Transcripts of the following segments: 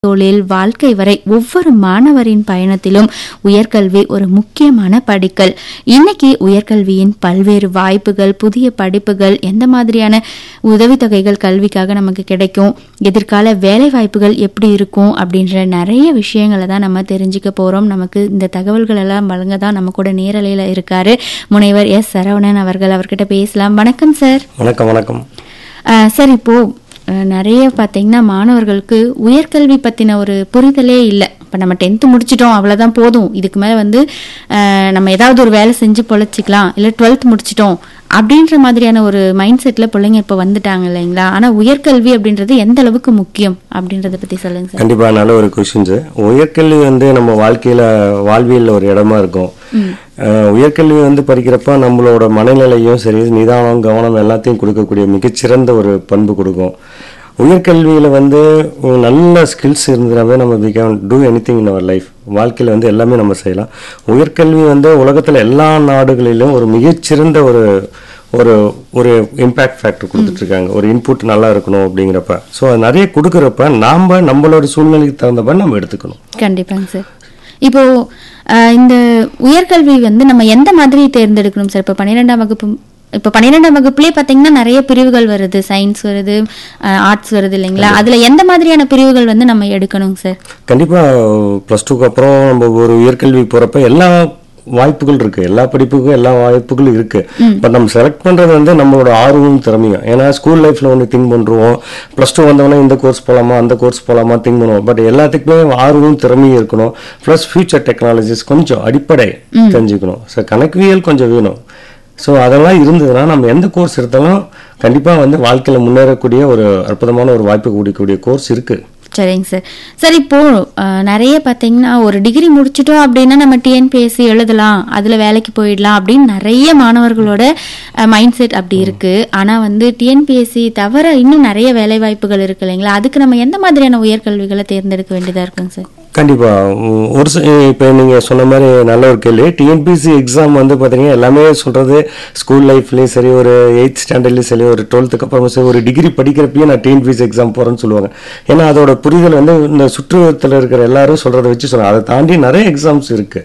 தொழில் வாழ்க்கை வரை ஒவ்வொரு மாணவரின் பயணத்திலும் உயர்கல்வி ஒரு முக்கியமான படிக்கல் இன்னைக்கு உயர்கல்வியின் பல்வேறு வாய்ப்புகள் புதிய படிப்புகள் எந்த மாதிரியான உதவித்தொகைகள் கல்விக்காக நமக்கு கிடைக்கும் எதிர்கால வேலை வாய்ப்புகள் எப்படி இருக்கும் அப்படின்ற நிறைய விஷயங்களை தான் நம்ம தெரிஞ்சுக்க போறோம் நமக்கு இந்த தகவல்கள் எல்லாம் வழங்க தான் நம்ம கூட நேரலையில் இருக்காரு முனைவர் எஸ் சரவணன் அவர்கள் அவர்கிட்ட பேசலாம் வணக்கம் சார் வணக்கம் வணக்கம் அஹ் சார் இப்போ அஹ் நிறைய பார்த்தீங்கன்னா மாணவர்களுக்கு உயர்கல்வி பற்றின ஒரு புரிதலே இல்லை இப்போ நம்ம டென்த்து முடிச்சிட்டோம் அவ்வளோதான் போதும் இதுக்கு மேலே வந்து அஹ் நம்ம ஏதாவது ஒரு வேலை செஞ்சு பொழைச்சிக்கலாம் இல்லை டுவெல்த் முடிச்சிட்டோம் அப்படின்ற மாதிரியான ஒரு மைண்ட் செட்டில் பிள்ளைங்க இப்போ வந்துட்டாங்க இல்லைங்களா ஆனால் உயர்கல்வி அப்படின்றது எந்த அளவுக்கு முக்கியம் அப்படின்றத பற்றி சொல்லுங்க சார் கண்டிப்பா நல்ல ஒரு கொஷின்ஸ் உயர்கல்வி வந்து நம்ம வாழ்க்கையில வாழ்வியல்ல ஒரு இடமா இருக்கும் அஹ் உயர்கல்வி வந்து படிக்கிறப்ப நம்மளோட மனநிலையும் சரி நிதானம் கவனம் எல்லாத்தையும் கொடுக்கக்கூடிய மிகச்சிறந்த ஒரு பண்பு கொடுக்கும் உயர்கல்வியில வந்து ஒரு நல்ல ஸ்கில்ஸ் இருந்தனாவே நம்ம we can do anything in our life வாழ்க்கையில வந்து எல்லாமே நம்ம செய்யலாம் உயர்கல்வி வந்து உலகத்துல எல்லா நாடுகளிலும் ஒரு மிகச்சிறந்த ஒரு ஒரு ஒரு இம்பேக்ட் ஃபேக்டர் கொடுத்துட்டு இருக்காங்க ஒரு இன்புட் நல்லா இருக்கணும் அப்படிங்கிறப்ப ஸோ அது நிறைய கொடுக்குறப்ப நாம நம்மளோட சூழ்நிலைக்கு தகுந்தப்ப நம்ம எடுத்துக்கணும் கண்டிப்பாங்க சார் இப்போ அஹ், இந்த உயர்கல்வி வந்து நம்ம எந்த மாதிரி தேர்ந்தெடுக்கணும் சார் இப்போ பன்னிரெண்டாம் வகுப்பு இப்போ பன்னிரெண்டாம் வகுப்புலேயே பார்த்தீங்கன்னா நிறைய பிரிவுகள் வருது சயின்ஸ் வருது ஆர்ட்ஸ் வருது இல்லைங்களா அதுல எந்த மாதிரியான பிரிவுகள் வந்து நம்ம எடுக்கணும் சார் கண்டிப்பா ப்ளஸ் டூக்கு அப்புறம் நம்ம ஒரு உயர்கல்வி போறப்ப எல்லா வாய்ப்புகள் இருக்கு எல்லா படிப்புக்கும் எல்லா வாய்ப்புகளும் இருக்கு பட் நம்ம செலக்ட் பண்றது வந்து நம்மளோட ஆர்வமும் திறமையும் ஏன்னா ஸ்கூல் லைஃப்ல ஒன்று திங்க் பண்றோம் ப்ளஸ் டூ வந்தவொடனே இந்த கோர்ஸ் போலாமா அந்த கோர்ஸ் போலாமா திங்க் பண்ணுவோம் பட் எல்லாத்துக்குமே ஆர்வமும் திறமையும் இருக்கணும் ப்ளஸ் ஃபியூச்சர் டெக்னாலஜிஸ் கொஞ்சம் அடிப்படை தெரிஞ்சுக்கணும் ஸோ கணக்குவியல் கொஞ்சம் வேணும் ஸோ அதெல்லாம் இருந்ததுன்னா நம்ம எந்த கோர்ஸ் எடுத்தாலும் கண்டிப்பாக வந்து வாழ்க்கையில் முன்னேறக்கூடிய ஒரு அற்புதமான ஒரு வாய்ப்பு கொடுக்கக்கூடிய கோர்ஸ் இருக்கு சரிங்க சார் சார் இப்போ அஹ், நிறைய பார்த்தீங்கன்னா ஒரு டிகிரி முடிச்சிட்டோம் அப்படின்னா நம்ம டிஎன்பிஎஸ்சி எழுதலாம் அதுல வேலைக்கு போயிடலாம் அப்படின்னு நிறைய மாணவர்களோட மைண்ட் செட் அப்படி இருக்கு ஆனா வந்து டிஎன்பிஎஸ்சி தவிர இன்னும் நிறைய வேலை வாய்ப்புகள் இருக்கு இல்லைங்களா அதுக்கு நம்ம எந்த மாதிரியான உயர்கல்விகளை தேர்ந்தெடுக்க வேண்டியதா இருக்குங்க சார் கண்டிப்பா உம், ஒரு சி- இப்ப நீங்க சொன்ன மாதிரி நல்ல ஒரு கேள்வி டிஎன்பிசி எக்ஸாம் வந்து பாத்தீங்கன்னா எல்லாமே சொல்றது ஸ்கூல் லைஃப்லயும் சரி ஒரு எயித் ஸ்டாண்டர்ட்லயும் சரி ஒரு டுவெல்த்துக்கு அப்புறமா சரி ஒரு டிகிரி படிக்கிறப்பயும் நான் டிஎன்பிசி எக்ஸாம் போறேன்னு சொல்லுவாங்க ஏன்னா அதோட புரிதல் வந்து இந்த சுற்றுவட்டத்தில் இருக்கிற எல்லாரும் சொல்றதை வச்சு சொல்றாங்க அதை தாண்டி நிறைய எக்ஸாம்ஸ் இருக்கு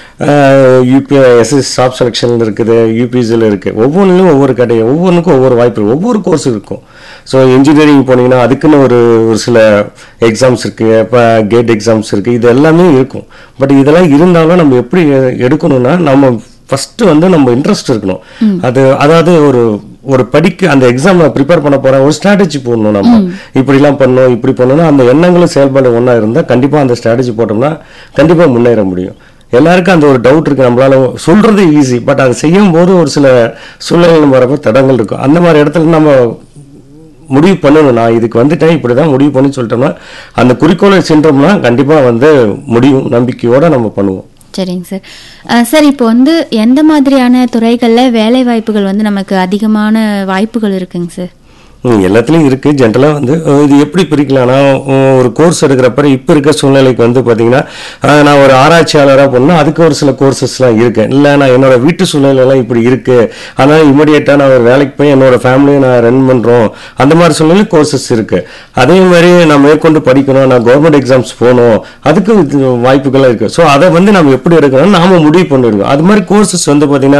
யூபி எஸ்எஸ் ஸ்டாப் செலெக்ஷன் இருக்குது யூபிஎஸ்சியில் இருக்கு ஒவ்வொன்றிலும் ஒவ்வொரு கடை ஒவ்வொன்றுக்கும் ஒவ்வொரு வாய்ப்பு இருக்கு. ஒவ்வொரு கோர்ஸ் இருக்கும் ஸோ இன்ஜினியரிங் போனீங்கன்னா அதுக்குன்னு ஒரு ஒரு சில எக்ஸாம்ஸ் இருக்கு இப்போ கேட் எக்ஸாம்ஸ் இருக்கு இது எல்லாமே இருக்கும் பட் இதெல்லாம் இருந்தாலும் நம்ம எப்படி எ- எடுக்கணும்னா நம்ம ஃபர்ஸ்ட் வந்து நம்ம இன்ட்ரெஸ்ட் இருக்கணும் அது அதாவது ஒரு ஒரு படிக்க அந்த எக்ஸாம் நான் ப்ரிப்பேர் பண்ண போறேன் ஒரு ஸ்ட்ராட்டஜி போடணும் நம்ம இப்படிலாம் பண்ணணும் இப்படி பண்ணணும் அந்த எண்ணங்களும் செயல்பாடு ஒன்றா இருந்தால் கண்டிப்பாக அந்த ஸ்ட்ராட்டஜி போட்டோம்னா கண்டிப்பாக முன்னேற முடியும் எல்லாருக்கும் அந்த ஒரு டவுட் இருக்கு நம்மளால சொல்றது ஈஸி பட் அதை செய்யும் போது ஒரு சில சூழ்நிலைகள் வரப்போ தடங்கள் இருக்கும் அந்த மாதிரி இடத்துல நம்ம முடிவு பண்ணணும் நான் இதுக்கு வந்துட்டேன் இப்படிதான் முடிவு பண்ணி சொல்லிட்டோம்னா அந்த குறிக்கோளை சென்றோம்னா கண்டிப்பா வந்து முடியும் நம்பிக்கையோட நம்ம பண்ணுவோம் சரிங்க சார் அஹ், சார் இப்போ வந்து எந்த மாதிரியான துறைகள்ல வேலை வாய்ப்புகள் வந்து நமக்கு அதிகமான வாய்ப்புகள் இருக்குங்க சார் ம், எல்லாத்துலயும் இருக்கு ஜென்ரலா வந்து அஹ், இது எப்படி பிரிக்கலாம்னா அஹ், ஒரு கோர்ஸ் எடுக்கிறப்ப இப்ப இருக்க சூழ்நிலைக்கு வந்து பாத்தீங்கன்னா அஹ், நான் ஒரு ஆராய்ச்சியாளரா போனா அதுக்கு ஒரு சில கோர்சஸ்லாம் இருக்கு இல்ல நான் என்னோட வீட்டு சூழ்நிலை எல்லாம் இப்படி இருக்கு அதனால இமிடியேட்டா நான் ஒரு வேலைக்கு போய் என்னோட ஃபேமிலியை நான் ரன் பண்றோம் அந்த மாதிரி சூழ்நிலை கோர்சஸ் இருக்கு அதே மாதிரி நான் மேற்கொண்டு படிக்கணும் நான் கவர்மெண்ட் எக்ஸாம்ஸ் போகணும் அதுக்கு இது வாய்ப்புகள் இருக்கு ஸோ அதை வந்து நம்ம எப்படி எடுக்கணும் நாம முடிவு பண்ணிருக்கோம் அது மாதிரி கோர்சஸ் வந்து பாத்தீங்கன்னா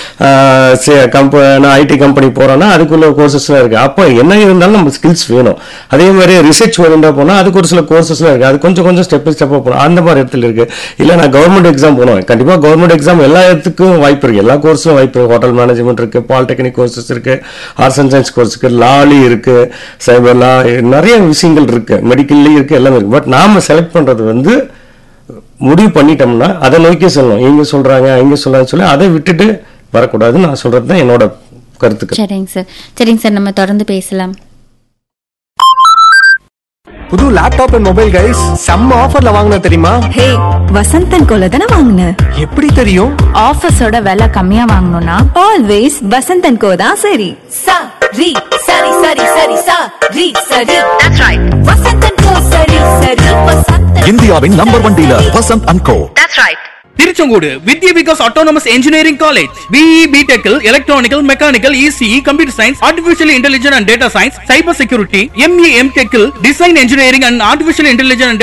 இப்போ கம்ப நான் ஐடி கம்பெனி போறேன்னா அதுக்குள்ள கோர்சஸ்லாம் இருக்கு அப்போ என்ன இருந்தாலும் நம்ம ஸ்கில்ஸ் வேணும் அதே மாதிரி ரிசர்ச் ஓரியண்டா போனா அதுக்கு ஒரு சில கோர்சஸ்லாம் இருக்கு அது கொஞ்சம் கொஞ்சம் ஸ்டெப் ஸ்டெப்பாக போகணும் அந்த மாதிரி இடத்துல இருக்கு இல்ல நான் கவர்மெண்ட் எக்ஸாம் போகணும் கண்டிப்பா கவர்மெண்ட் எக்ஸாம் எல்லா இடத்துக்கும் வாய்ப்பு இருக்கு எல்லா கோர்ஸும் வாய்ப்பு இருக்கு ஹோட்டல் மேனேஜ்மெண்ட் இருக்கு பாலிடெக்னிக் கோர்சஸ் இருக்கு ஆர்ட்ஸ் அண்ட் சயின்ஸ் கோர்ஸ் இருக்கு லாலி இருக்கு சைபர் லா நிறைய விஷயங்கள் இருக்கு மெடிக்கல்லையும் இருக்கு எல்லாமே இருக்கு பட் நாம செலக்ட் பண்றது வந்து முடிவு பண்ணிட்டோம்னா அதை நோக்கி சொல்லணும் இங்க சொல்றாங்க இங்க சொல்றாங்க சொல்லி அதை விட்டுட்டு வரக்கூடாதுன்னு நான் சொல்றது தான் என்னோட கருத்துக்கள் சரிங்க சார் சரிங்க சார் நம்ம தொடர்ந்து பேசலாம் புது லேப்டாப் அண்ட் மொபைல் கைஸ் செம்ம ஆஃபர்ல வாங்கின தெரியுமா ஹே வசந்தன் கோல தானே வாங்கின எப்படி தெரியும் ஆஃபீஸோட விலை கம்மியா வாங்கணும்னா ஆல்வேஸ் வசந்தன் கோ தான் சரி sa ri sari sari sari sa ri sari that's right vasantan ko sari sari vasantan இந்தியாவின் number one dealer Vasanth and co that's right Tiruchengode Vidya Vikas autonomous engineering college BE பிடெக்கில் electrical mechanical ECE computer science artificial intelligence and data science cyber security ME M டெக்கில் design engineering and artificial intelligence